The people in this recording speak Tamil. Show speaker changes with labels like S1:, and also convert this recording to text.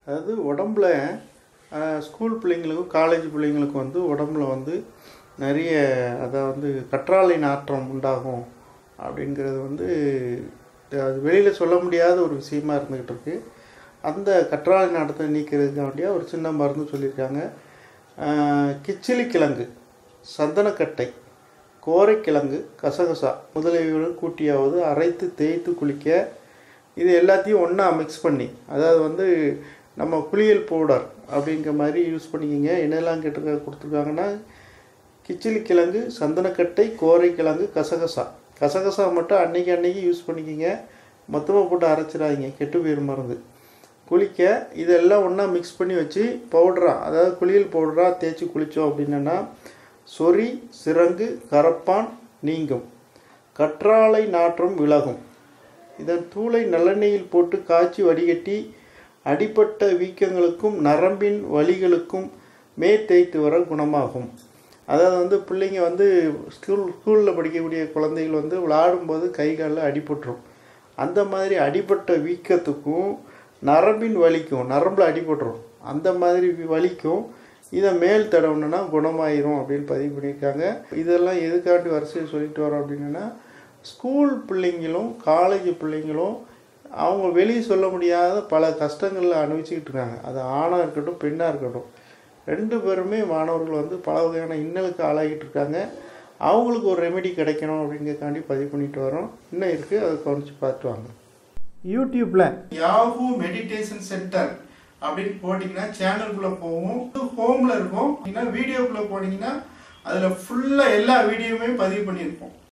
S1: அதாவது உடம்புல அஹ், ஸ்கூல் பிள்ளைங்களுக்கும் காலேஜ் பிள்ளைங்களுக்கும் வந்து உடம்புல வந்து நிறைய அதை வந்து கற்றாழை நாற்றம் உண்டாகும் அப்படிங்கிறது வந்து அது வெளியில் சொல்ல முடியாத ஒரு விஷயமா இருந்துக்கிட்டு இருக்கு அந்த கற்றாழை நாட்டத்தை நீக்கிறதுக்காண்டியா ஒரு சின்ன மருந்து சொல்லியிருக்காங்க அஹ், கிச்சிலி கிழங்கு சந்தனக்கட்டை கோரைக்கிழங்கு கசகசா முதலியவர்கள் கூட்டியாவது அரைத்து தேய்த்து குளிக்க இது எல்லாத்தையும் ஒன்றா மிக்ஸ் பண்ணி அதாவது வந்து நம்ம குளியல் பவுடர் அப்படிங்கிற மாதிரி யூஸ் பண்ணிக்கிங்க என்னெல்லாம் கேட்டு கொடுத்துருக்காங்கன்னா கிச்சிலி கிழங்கு சந்தனக்கட்டை கோரைக்கிழங்கு கசகசா கசகசா மட்டும் அன்னைக்கு அன்னைக்கு யூஸ் பண்ணிக்கிங்க மொத்தமாக போட்டு அரைச்சிடாதீங்க கெட்டு போயிடும் மருந்து குளிக்க இதெல்லாம் ஒன்றா மிக்ஸ் பண்ணி வச்சு பவுடராக அதாவது குளியல் பவுடராக தேய்ச்சி குளித்தோம் அப்படின்னா சொறி சிரங்கு கரப்பான் நீங்கும் கற்றாழை நாற்றம் விலகும் இதன் தூளை நல்லெண்ணெயில் போட்டு காய்ச்சி வடிகட்டி அடிப்பட்ட வீக்கங்களுக்கும் நரம்பின் வலிகளுக்கும் மே தேய்த்து வர குணமாகும் அதாவது வந்து பிள்ளைங்க வந்து ஸ்கூல் ஸ்கூலில் படிக்கக்கூடிய குழந்தைகள் வந்து விளையாடும்போது கை காலில் அடிபட்டுரும் அந்த மாதிரி அடிபட்ட வீக்கத்துக்கும் நரம்பின் வலிக்கும் நரம்பில் அடிபட்டுரும் அந்த மாதிரி வலிக்கும் இதை மேல் தடவுனா குணமாயிரும் அப்படின்னு பதிவு பண்ணியிருக்காங்க இதெல்லாம் எதுக்காண்டி வரிசையை சொல்லிட்டு வரோம் அப்படின்னா ஸ்கூல் பிள்ளைங்களும் காலேஜ் பிள்ளைங்களும் அவங்க வெளியே சொல்ல முடியாத பல கஷ்டங்களில் அனுபவிச்சுக்கிட்டு இருக்காங்க அது ஆணாக இருக்கட்டும் பெண்ணாக இருக்கட்டும் ரெண்டு பேருமே மாணவர்கள் வந்து பல வகையான இன்னலுக்கு ஆளாகிட்டு இருக்காங்க அவங்களுக்கு ஒரு ரெமெடி கிடைக்கணும் அப்படிங்கிறதுக்காண்டி பதிவு பண்ணிட்டு வரோம் இன்னும் இருக்குது அதை கவனித்து பார்த்து வாங்க யூடியூப்பில் யாஹூ மெடிடேஷன் சென்டர் அப்படின்னு போட்டிங்கன்னா சேனலுக்குள்ளே போகும் ஹோமில் இருக்கும் இல்லைன்னா வீடியோக்குள்ளே போனீங்கன்னா அதில் ஃபுல்லாக எல்லா வீடியோவுமே பதிவு பண்ணியிருப்போம்